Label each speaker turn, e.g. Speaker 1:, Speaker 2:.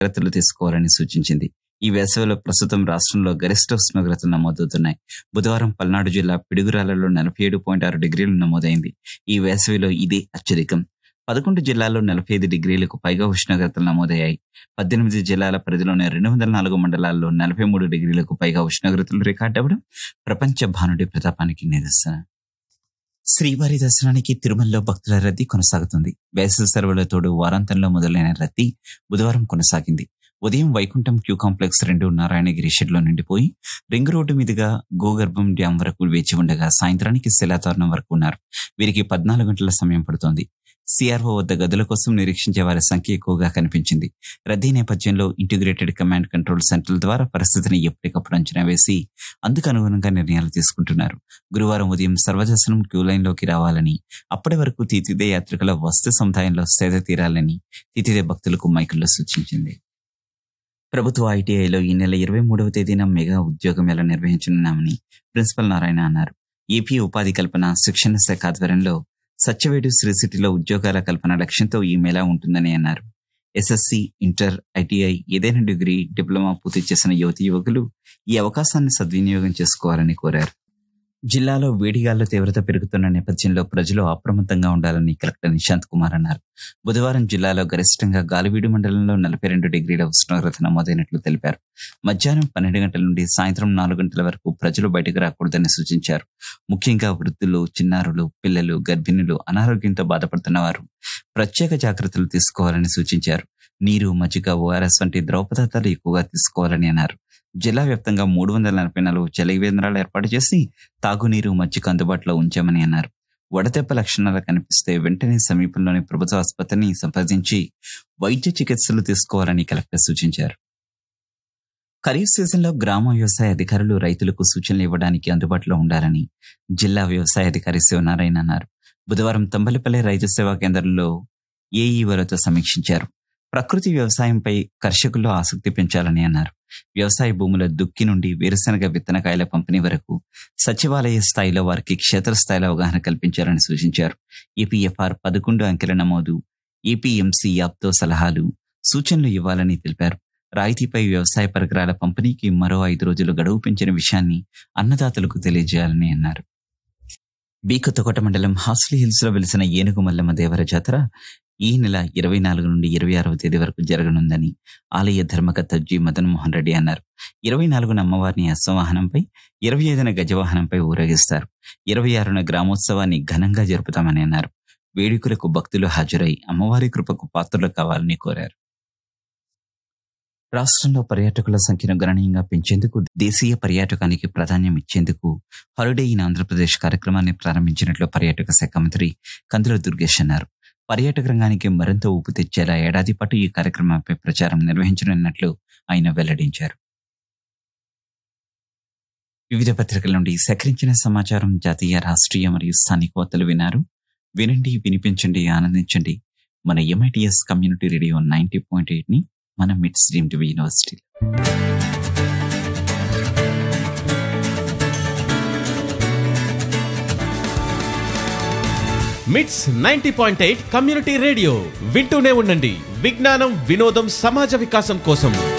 Speaker 1: జాగ్రత్తలు తీసుకోవాలని సూచించింది ఈ వేసవిలో ప్రస్తుతం రాష్ట్రంలో గరిష్ట ఉష్ణోగ్రతలు నమోదవుతున్నాయి బుధవారం పల్నాడు జిల్లా పిడుగురాలలో నలభై ఏడు పాయింట్ ఆరు డిగ్రీలు నమోదైంది ఈ వేసవిలో ఇదే అత్యధికం పదకొండు జిల్లాల్లో నలభై ఐదు డిగ్రీలకు పైగా ఉష్ణోగ్రతలు నమోదయ్యాయి పద్దెనిమిది జిల్లాల పరిధిలోని రెండు వందల నాలుగు మండలాల్లో నలభై మూడు డిగ్రీలకు పైగా ఉష్ణోగ్రతలు రికార్డ్ అవ్వడం ప్రపంచ భానుడి ప్రతాపానికి నిదర్శనం శ్రీవారి దర్శనానికి తిరుమలలో భక్తుల రద్దీ కొనసాగుతుంది వేసవి సెలవుల తోడు వారాంతంలో మొదలైన రద్దీ బుధవారం కొనసాగింది ఉదయం వైకుంఠం క్యూ కాంప్లెక్స్ రెండు నారాయణగిరి షెడ్లో నిండిపోయి రింగ్ రోడ్డు మీదుగా గోగర్భం డ్యాం వరకు వేచి ఉండగా సాయంత్రానికి శిలాతోరణం వరకు ఉన్నారు వీరికి పద్నాలుగు గంటల సమయం పడుతోంది సిఆర్ఓ వద్ద గదుల కోసం నిరీక్షించే వారి సంఖ్య ఎక్కువగా కనిపించింది రద్దీ నేపథ్యంలో ఇంటిగ్రేటెడ్ కమాండ్ కంట్రోల్ సెంటర్ల ద్వారా పరిస్థితిని ఎప్పటికప్పుడు అంచనా వేసి అందుకు అనుగుణంగా నిర్ణయాలు తీసుకుంటున్నారు గురువారం ఉదయం సర్వదర్శనం క్యూ లైన్లోకి రావాలని అప్పటి వరకు తీతిదే యాత్రికుల వస్తు సముదాయంలో సేద తీరాలని తీతిదే భక్తులకు మైకుల్లో సూచించింది ప్రభుత్వ ఐటీఐలో ఈ నెల ఇరవై మూడవ తేదీన మెగా ఉద్యోగ మేళ నిర్వహించనున్నామని ప్రిన్సిపల్ నారాయణ అన్నారు ఏపీ ఉపాధి కల్పన శిక్షణ శాఖ ఆధ్వర్యంలో సత్యవేడు శ్రీ సిటీలో ఉద్యోగాల కల్పన లక్ష్యంతో ఈ మేళా ఉంటుందని అన్నారు ఎస్ఎస్సి ఇంటర్ ఐటీఐ ఏదైనా డిగ్రీ డిప్లొమా పూర్తి చేసిన యువతి యువకులు ఈ అవకాశాన్ని సద్వినియోగం చేసుకోవాలని కోరారు జిల్లాలో వేడిగాళ్ల తీవ్రత పెరుగుతున్న నేపథ్యంలో ప్రజలు అప్రమత్తంగా ఉండాలని కలెక్టర్ నిశాంత్ కుమార్ అన్నారు బుధవారం జిల్లాలో గరిష్టంగా గాలివీడు మండలంలో నలభై రెండు డిగ్రీల ఉష్ణోగ్రత నమోదైనట్లు తెలిపారు మధ్యాహ్నం పన్నెండు గంటల నుండి సాయంత్రం నాలుగు గంటల వరకు ప్రజలు బయటకు రాకూడదని సూచించారు ముఖ్యంగా వృద్ధులు చిన్నారులు పిల్లలు గర్భిణులు అనారోగ్యంతో బాధపడుతున్న వారు ప్రత్యేక జాగ్రత్తలు తీసుకోవాలని సూచించారు నీరు మజ్జిగ ఓఆర్ఎస్ వంటి ద్రవ పదార్థాలు ఎక్కువగా తీసుకోవాలని అన్నారు జిల్లా వ్యాప్తంగా మూడు వందల నలభై నాలుగు చలి కేంద్రాలు ఏర్పాటు చేసి తాగునీరు మజ్జిగ అందుబాటులో ఉంచామని అన్నారు వడదెబ్బ లక్షణాలు కనిపిస్తే వెంటనే సమీపంలోని ప్రభుత్వ ఆసుపత్రిని సంప్రదించి వైద్య చికిత్సలు తీసుకోవాలని కలెక్టర్ సూచించారు ఖరీఫ్ సీజన్లో గ్రామ వ్యవసాయ అధికారులు రైతులకు సూచనలు ఇవ్వడానికి అందుబాటులో ఉండాలని జిల్లా వ్యవసాయ అధికారి శివనారాయణ అన్నారు బుధవారం తంబలిపల్లి రైతు సేవా కేంద్రంలో ఏఈవలతో సమీక్షించారు ప్రకృతి వ్యవసాయంపై కర్షకుల్లో ఆసక్తి పెంచాలని అన్నారు వ్యవసాయ భూముల దుక్కి నుండి వేరుశనగ విత్తనకాయల పంపిణీ వరకు సచివాలయ స్థాయిలో వారికి క్షేత్రస్థాయిలో అవగాహన కల్పించాలని సూచించారు ఈపీఎఫ్ఆర్ పదకొండు అంకెల నమోదు ఈపీఎంసీ యాప్తో సలహాలు సూచనలు ఇవ్వాలని తెలిపారు రాయితీపై వ్యవసాయ పరికరాల పంపిణీకి మరో ఐదు రోజులు గడువు పెంచిన విషయాన్ని అన్నదాతలకు తెలియజేయాలని అన్నారు బి కొత్తకోట మండలం హాస్లీ హిల్స్ లో వెలిసిన ఏనుగు మల్లమ్మ దేవర జాతర ఈ నెల ఇరవై నాలుగు నుండి ఇరవై ఆరవ తేదీ వరకు జరగనుందని ఆలయ ధర్మకర్త జి మదన్ మోహన్ రెడ్డి అన్నారు ఇరవై నాలుగున అమ్మవారిని అశ్వవాహనంపై ఇరవై ఐదున గజవాహనంపై ఊరేగిస్తారు ఇరవై ఆరున గ్రామోత్సవాన్ని ఘనంగా జరుపుతామని అన్నారు వేడుకలకు భక్తులు హాజరై అమ్మవారి కృపకు పాత్రలు కావాలని కోరారు రాష్ట్రంలో పర్యాటకుల సంఖ్యను గణనీయంగా పెంచేందుకు దేశీయ పర్యాటకానికి ప్రాధాన్యం ఇచ్చేందుకు హాలిడే ఇన్ ఆంధ్రప్రదేశ్ కార్యక్రమాన్ని ప్రారంభించినట్లు పర్యాటక శాఖ మంత్రి కందుల దుర్గేష్ అన్నారు పర్యాటక రంగానికి మరింత ఊపు తెచ్చేలా ఏడాది పాటు ఈ కార్యక్రమంపై ప్రచారం నిర్వహించనున్నట్లు ఆయన వెల్లడించారు వివిధ పత్రికల నుండి సేకరించిన సమాచారం జాతీయ రాష్ట్రీయ మరియు స్థానిక వార్తలు వినారు వినండి వినిపించండి ఆనందించండి మన MITS community radio ninety point eight ని మన MITS dream TV university
Speaker 2: MITS ninety point eight community radio వింటూనే ఉండండి విజ్ఞానం వినోదం సమాజ వికాసం కోసం